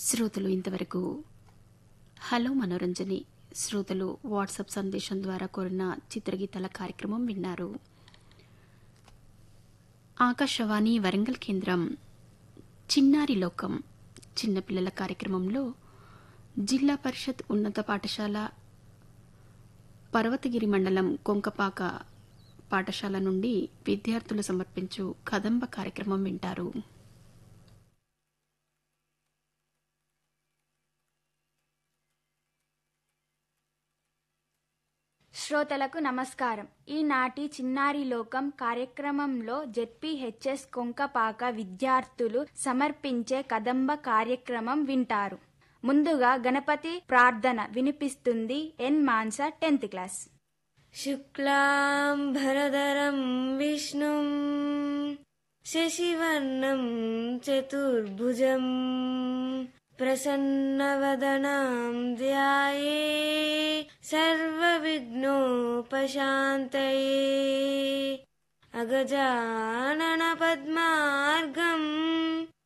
శ్రోతలు ఇంతవరకు హలో మనోరంజని శ్రోతలు వాట్సాప్ సందేశం ద్వారా కోరిన చిత్రగీతాల కార్యక్రమం విన్నారు ఆకాశవాణి వరంగల్ కేంద్రం చిన్నారి లోకం చిన్నపిల్లల కార్యక్రమంలో జిల్లా పరిషత్ ఉన్నత పాఠశాల పర్వతగిరి మండలం కొంకపాక పాఠశాల నుండి విద్యార్థులు సమర్పించు కదంబ కార్యక్రమం వింటారు శ్రోతలకు నమస్కారం ఈనాటి చిన్నారి లోకం కార్యక్రమంలో జెడ్పీహెచ్ఎస్ కొంకపాక విద్యార్థులు సమర్పించే కదంబ కార్యక్రమం వింటారు ముందుగా గణపతి ప్రార్థన వినిపిస్తుంది ఎన్ మాన్స టెన్త్ క్లాస్ शुक्लाम्भरधरं विष्णुं शशिवर्णं चतुर्भुजं प्रसन्नवदनां ध्याये सर्वविघ्नोपशान्तये अगजाननपद्मार्गम्